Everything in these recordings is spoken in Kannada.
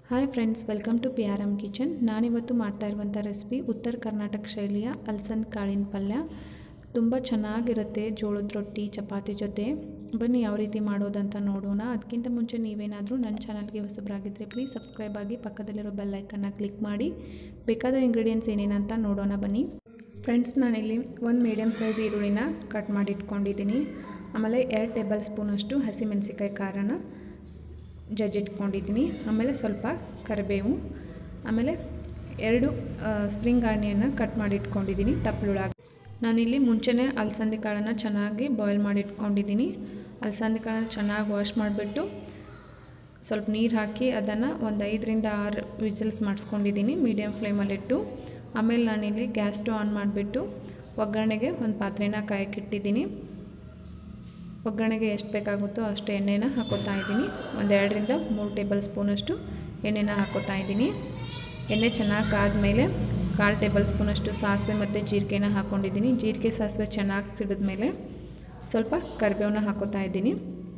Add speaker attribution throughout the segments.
Speaker 1: hi friends welcome to P R M kitchen ನಾನಿವತ್ತು ಮಾಡ್ತಾ ಇರುವಂಥ ರೆಸಿಪಿ ಉತ್ತರ ಕರ್ನಾಟಕ ಶೈಲಿಯ ಅಲಸಂದ ಕಾಳಿನ ಪಲ್ಯ ತುಂಬ ಚೆನ್ನಾಗಿರುತ್ತೆ ಜೋಳದ ರೊಟ್ಟಿ ಚಪಾತಿ ಜೊತೆ ಬನ್ನಿ ಯಾವ ರೀತಿ ಮಾಡೋದಂತ ನೋಡೋಣ ಅದಕ್ಕಿಂತ ಮುಂಚೆ ನೀವೇನಾದರೂ ನನ್ನ ಚಾನಲ್ಗೆ ಹೊಸಬರಾಗಿದ್ದರೆ ಪ್ಲೀಸ್ ಸಬ್ಸ್ಕ್ರೈಬ್ ಆಗಿ ಪಕ್ಕದಲ್ಲಿರೋ ಬೆಲ್ ಐಕನ್ನ ಕ್ಲಿಕ್ ಮಾಡಿ ಬೇಕಾದ ಇಂಗ್ರೀಡಿಯೆಂಟ್ಸ್ ಏನೇನಂತ ನೋಡೋಣ ಬನ್ನಿ ಫ್ರೆಂಡ್ಸ್ ನಾನಿಲ್ಲಿ ಒಂದು ಮೀಡಿಯಮ್ ಸೈಜ್ ಈರುಳ್ಳಿನ ಕಟ್ ಮಾಡಿ ಇಟ್ಕೊಂಡಿದ್ದೀನಿ ಆಮೇಲೆ ಎರಡು ಟೇಬಲ್ ಸ್ಪೂನಷ್ಟು ಹಸಿಮೆಣಸಿಕಾಯಿ ಖಾರನ ಜಜ್ಜಿಟ್ಕೊಂಡಿದ್ದೀನಿ ಆಮೇಲೆ ಸ್ವಲ್ಪ ಕರಿಬೇವು ಆಮೇಲೆ ಎರಡು ಸ್ಪ್ರಿಂಗ್ ಆನಿಯನ್ನ ಕಟ್ ಮಾಡಿ ಇಟ್ಕೊಂಡಿದ್ದೀನಿ ತಪ್ಪಲುಳಾಗಿ ನಾನಿಲ್ಲಿ ಮುಂಚೆನೇ ಅಲಸಂದೆ ಕಾಳನ್ನು ಚೆನ್ನಾಗಿ ಬಾಯ್ಲ್ ಮಾಡಿ ಇಟ್ಕೊಂಡಿದ್ದೀನಿ ಅಲಸಂದೆ ಕಾಳನ್ನು ಚೆನ್ನಾಗಿ ವಾಶ್ ಮಾಡಿಬಿಟ್ಟು ಸ್ವಲ್ಪ ನೀರು ಹಾಕಿ ಅದನ್ನು ಒಂದು ಐದರಿಂದ ಆರು ವಿಸಿಲ್ಸ್ ಮಾಡಿಸ್ಕೊಂಡಿದ್ದೀನಿ ಮೀಡಿಯಮ್ ಫ್ಲೇಮಲ್ಲಿಟ್ಟು ಆಮೇಲೆ ನಾನಿಲ್ಲಿ ಗ್ಯಾಸ್ ಸ್ಟವ್ ಆನ್ ಮಾಡಿಬಿಟ್ಟು ಒಗ್ಗರಣೆಗೆ ಒಂದು ಪಾತ್ರೆನ ಕಾಯಕ್ಕಿಟ್ಟಿದ್ದೀನಿ ಒಗ್ಗರಣೆಗೆ ಎಷ್ಟು ಬೇಕಾಗುತ್ತೋ ಅಷ್ಟು ಎಣ್ಣೆನ ಹಾಕೋತಾ ಇದ್ದೀನಿ ಒಂದು ಎರಡರಿಂದ ಮೂರು ಟೇಬಲ್ ಸ್ಪೂನಷ್ಟು ಎಣ್ಣೆನ ಹಾಕೋತಾ ಇದ್ದೀನಿ ಎಣ್ಣೆ ಚೆನ್ನಾಗಿ ಕಾದ್ಮೇಲೆ ಕಾಲು ಟೇಬಲ್ ಸ್ಪೂನಷ್ಟು ಸಾಸಿವೆ ಮತ್ತು ಜೀರಿಗೆನ ಹಾಕ್ಕೊಂಡಿದ್ದೀನಿ ಜೀರಿಗೆ ಸಾಸಿವೆ ಚೆನ್ನಾಗಿ ಸಿಡಿದ್ಮೇಲೆ ಸ್ವಲ್ಪ ಕರಿಬೇವನ್ನ ಹಾಕೋತಾ ಇದ್ದೀನಿ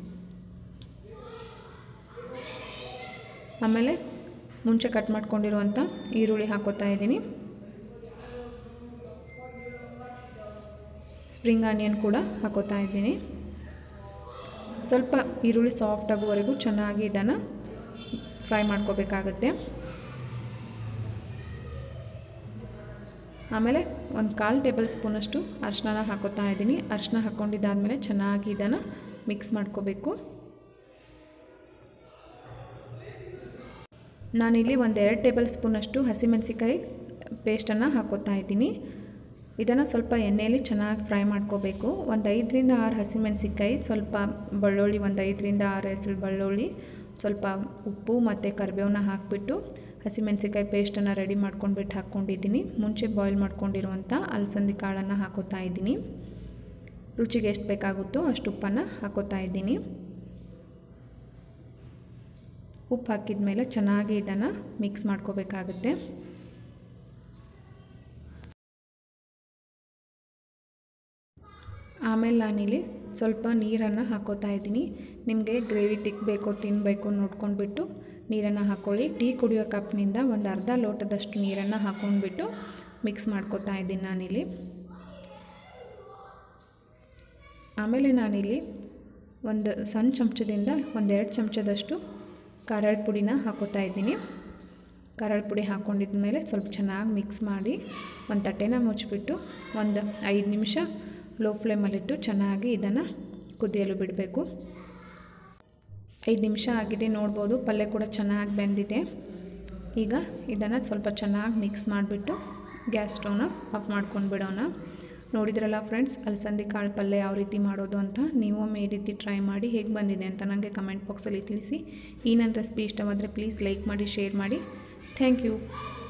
Speaker 1: ಆಮೇಲೆ ಮುಂಚೆ ಕಟ್ ಮಾಡ್ಕೊಂಡಿರುವಂಥ ಈರುಳ್ಳಿ ಹಾಕೋತಾ ಇದ್ದೀನಿ ಸ್ಪ್ರಿಂಗ್ ಆನಿಯನ್ ಕೂಡ ಹಾಕೋತಾ ಇದ್ದೀನಿ ಸ್ವಲ್ಪ ಈರುಳ್ಳಿ ಸಾಫ್ಟ್ ಆಗುವವರೆಗೂ ಚೆನ್ನಾಗಿ ಇದನ್ನು ಫ್ರೈ ಮಾಡ್ಕೋಬೇಕಾಗತ್ತೆ ಆಮೇಲೆ ಒಂದು ಕಾಲು ಟೇಬಲ್ ಸ್ಪೂನಷ್ಟು ಅರಿಶಿನ ಹಾಕೋತಾ ಇದ್ದೀನಿ ಅರಿಶಿನ ಹಾಕ್ಕೊಂಡಿದ್ದಾದಮೇಲೆ ಚೆನ್ನಾಗಿ ಇದನ್ನು ಮಿಕ್ಸ್ ಮಾಡ್ಕೋಬೇಕು ನಾನಿಲ್ಲಿ ಒಂದು ಎರಡು ಟೇಬಲ್ ಸ್ಪೂನಷ್ಟು ಹಸಿಮೆಣಸಿಕಾಯಿ ಪೇಸ್ಟನ್ನು ಹಾಕೋತಾ ಇದ್ದೀನಿ ಇದನ್ನು ಸ್ವಲ್ಪ ಎಣ್ಣೆಯಲ್ಲಿ ಚೆನ್ನಾಗಿ ಫ್ರೈ ಮಾಡ್ಕೋಬೇಕು ಒಂದು ಐದರಿಂದ ಆರು ಹಸಿಮೆಣಸಿಕಾಯಿ ಸ್ವಲ್ಪ ಬೆಳ್ಳುಳ್ಳಿ ಒಂದು ಐದರಿಂದ ಆರು ಹೆಸರು ಬೆಳ್ಳುಳ್ಳಿ ಸ್ವಲ್ಪ ಉಪ್ಪು ಮತ್ತು ಕರಿಬೇವನ್ನ ಹಾಕಿಬಿಟ್ಟು ಹಸಿಮೆಣಸಿಕಾಯಿ ಪೇಸ್ಟನ್ನು ರೆಡಿ ಮಾಡ್ಕೊಂಡ್ಬಿಟ್ಟು ಹಾಕ್ಕೊಂಡಿದ್ದೀನಿ ಮುಂಚೆ ಬಾಯ್ಲ್ ಮಾಡ್ಕೊಂಡಿರುವಂಥ ಅಲಸಂದಿ ಕಾಳನ್ನು ಹಾಕೋತಾ ಇದ್ದೀನಿ ರುಚಿಗೆ ಎಷ್ಟು ಬೇಕಾಗುತ್ತೋ ಅಷ್ಟು ಉಪ್ಪನ್ನು ಹಾಕೋತಾ ಇದ್ದೀನಿ ಉಪ್ಪು ಹಾಕಿದ ಮೇಲೆ ಚೆನ್ನಾಗಿ ಇದನ್ನು ಮಿಕ್ಸ್ ಮಾಡ್ಕೋಬೇಕಾಗುತ್ತೆ ಆಮೇಲೆ ನಾನಿಲ್ಲಿ ಸ್ವಲ್ಪ ನೀರನ್ನು ಹಾಕೋತಾ ಇದ್ದೀನಿ ನಿಮಗೆ ಗ್ರೇವಿ ತಿಕ್ಕಬೇಕು ತಿನ್ನಬೇಕು ನೋಡ್ಕೊಂಡ್ಬಿಟ್ಟು ನೀರನ್ನು ಹಾಕ್ಕೊಳ್ಳಿ ಟೀ ಕುಡಿಯೋ ಕಪ್ನಿಂದ ಒಂದು ಅರ್ಧ ಲೋಟದಷ್ಟು ನೀರನ್ನು ಹಾಕ್ಕೊಂಡ್ಬಿಟ್ಟು ಮಿಕ್ಸ್ ಮಾಡ್ಕೋತಾ ಇದ್ದೀನಿ ನಾನಿಲ್ಲಿ ಆಮೇಲೆ ನಾನಿಲ್ಲಿ ಒಂದು ಸಣ್ಣ ಚಮಚದಿಂದ ಒಂದೆರಡು ಚಮಚದಷ್ಟು ಖಾರದ ಪುಡಿನ ಹಾಕೋತಾ ಇದ್ದೀನಿ ಖಾರದ ಪುಡಿ ಹಾಕ್ಕೊಂಡಿದ ಮೇಲೆ ಸ್ವಲ್ಪ ಚೆನ್ನಾಗಿ ಮಿಕ್ಸ್ ಮಾಡಿ ಒಂದು ತಟ್ಟೆನ ಮುಚ್ಚಿಬಿಟ್ಟು ಒಂದು ಐದು ನಿಮಿಷ ಲೋ ಫ್ಲೇಮಲ್ಲಿಟ್ಟು ಚೆನ್ನಾಗಿ ಇದನ್ನು ಕುದಿಯಲು ಬಿಡಬೇಕು ಐದು ನಿಮಿಷ ಆಗಿದೆ ನೋಡ್ಬೋದು ಪಲ್ಯ ಕೂಡ ಚೆನ್ನಾಗಿ ಬೆಂದಿದೆ ಈಗ ಇದನ್ನು ಸ್ವಲ್ಪ ಚೆನ್ನಾಗಿ ಮಿಕ್ಸ್ ಮಾಡಿಬಿಟ್ಟು ಗ್ಯಾಸ್ ಸ್ಟವ್ನ ಆಫ್ ಮಾಡ್ಕೊಂಡು ಬಿಡೋಣ ನೋಡಿದ್ರಲ್ಲ ಫ್ರೆಂಡ್ಸ್ ಅಲಸಂದಿ ಕಾಳು ಪಲ್ಯ ಯಾವ ರೀತಿ ಮಾಡೋದು ಅಂತ ನೀವು ಈ ರೀತಿ ಟ್ರೈ ಮಾಡಿ ಹೇಗೆ ಬಂದಿದೆ ಅಂತ ನನಗೆ ಕಮೆಂಟ್ ಬಾಕ್ಸಲ್ಲಿ ತಿಳಿಸಿ ಈ ನನ್ನ ರೆಸಿಪಿ ಇಷ್ಟವಾದರೆ ಪ್ಲೀಸ್ ಲೈಕ್ ಮಾಡಿ ಶೇರ್ ಮಾಡಿ ಥ್ಯಾಂಕ್ ಯು